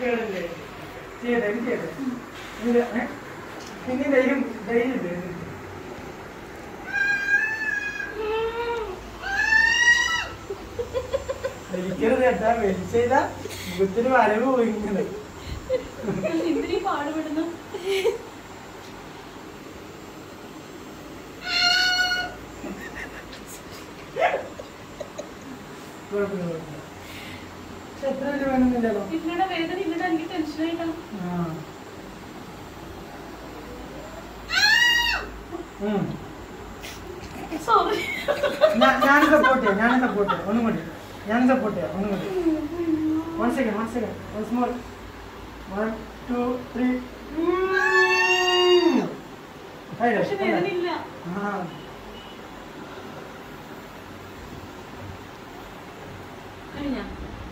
കേടില്ലേ ചെയ്യട്ടെ ഇത് ചെയ്യട്ടെ ഇത് ഏ? പിന്നെ ധൈര്യം ധൈര്യം ഇല്ലേ ഇതിന്? വലിക്കരുത് കേട്ടാ വലിച്ചെയ്താ മുഖത്തിന് വരവ് പോയിങ്ങനെ എന്തിനീ പാടുപെടുന്നു കുഴപ്പമില്ല കുഴപ്പമില്ല പക്ഷെ എത്ര വലിയ വേണമെന്നില്ലല്ലോ ഇല്ലടാ വേദന ഇല്ലടാ എനിക്ക് ടെൻഷനായിട്ടാ ആ ഉം. സോറി ഞാ- ഞാൻ സപ്പോർട്ട് ചെയ്യാം ഞാൻ സപ്പോർട്ട് ചെയ്യാം ഒന്നും കൂടി ഞാൻ സപ്പോർട്ട് ചെയ്യാം ഒന്നും കൂടി one second one second one small one two three പക്ഷെ വേദന ഇല്ല കഴിഞ്ഞ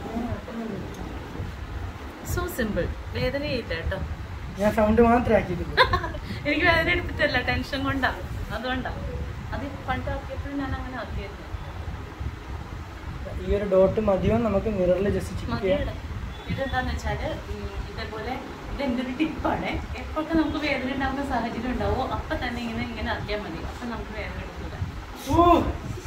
സോ സിമ്പിൾ വേദനയില്ല കേട്ടോ ഞാൻ സൗണ്ട് മാത്രമേ ആക്കിയിട്ടില്ല എനിക്ക് വേദന എടുത്തിട്ടല്ല ടെൻഷൻ കൊണ്ടാ അതുകൊണ്ടാ അത് പണ്ട് ആക്കിയപ്പോഴും ഞാൻ അങ്ങനെ ആക്കിയായിരുന്നു ഈ ഒരു ഡോട്ട് മതിയോ നമുക്ക് മിററിൽ ജസ്റ്റ് ചെക്ക് ചെയ്യാം മതിയുടെ ഇതെന്താന്ന് വെച്ചാല് ഉം, ഇതേപോലെ ഇത് എൻ്റെ ഒരു ടിപ്പാണ് എപ്പോഴൊക്കെ നമുക്ക് വേദന ഉണ്ടാകുന്ന സാഹചര്യം ഉണ്ടാവോ അപ്പൊ തന്നെ ഇങ്ങനെ ഇങ്ങനെ ആക്കിയാൽ മതി അപ്പൊ നമുക്ക് വേദന എടുക്കില്ല ഓ,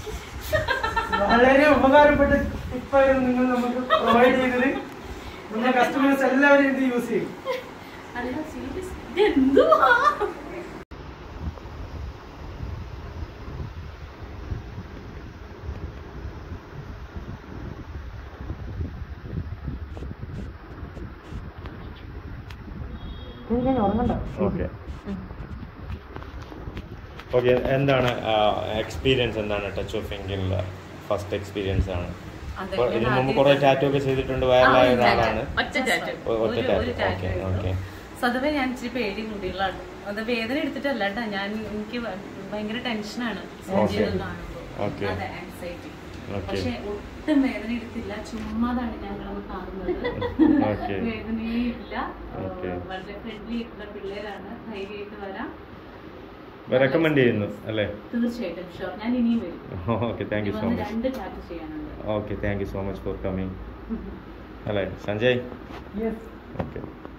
വളരെ ഉപകാരപ്പെട്ട ടിപ്പായിരുന്നു നിങ്ങൾ നമുക്ക് പ്രൊവൈഡ് ചെയ്തത് നമ്മുടെ കസ്റ്റമേഴ്സ് എല്ലാവരും ഇത് യൂസ് ചെയ്യും അല്ല സീരിയസ് ഇതെന്തുവാ ഞാൻ ഉറങ്ങണ്ട ഓക്കെ ഓക്കെ എന്താണ് എക്സ്പീരിയൻസ് എന്താണ് ടച്ച് ഓഫ് എങ്കിലുള്ള ഫസ്റ്റ് എക്സ്പീരിയൻസ് ആണ് അതെ, അപ്പോൾ ഞാൻ ഇതിനു മുമ്പ് ആദ്യം- കുറേ ടാറ്റു ഒക്കെ ചെയ്തിട്ടുണ്ട് വൈറലായ ആ, ഒരു ഒരാളാണ് tattoo. ഒറ്റ tattoo. ഒ- ഒറ്റ ഒരു- ഒരു tattoo. tattoo Okay, ഉള്ളൂ. okay. സ്വതവേ ഞാൻ ഇച്ചിരി പേടി കൂടിയുള്ളതാണ് അത് വേദന എടുത്തിട്ടല്ല കേട്ടോ ഞാൻ എനിക്ക് ഭയങ്കര ടെൻഷനാണ് Okay. കാണുമ്പോൾ Okay. അതെ ആൻസൈറ്റി Okay. പക്ഷെ ഒട്ടും വേദന എടുത്തില്ല ചുമ്മാതാണ് ഞങ്ങളൊന്ന് കാണുന്നത് Okay. വേദനയേ ഇല്ല Okay. വളരെ ഫ്രണ്ട്ലി ആയിട്ടുള്ള പിള്ളേരാണ് ധൈര്യമായിട്ട് വരാം റെക്കമെൻഡ് ചെയ്യുന്നു അല്ലേ തീർച്ചയായിട്ടും ഷുവർ ഞാൻ ഇനിയും വരും ഓക്കെ താങ്ക് യു ഇനി സോ വന്ന് മച്ച് രണ്ട് ടാറ്റു ചെയ്യാനുണ്ട് okay thank you so much for coming അല്ലേ സഞ്ജയ് യെസ് ഓക്കെ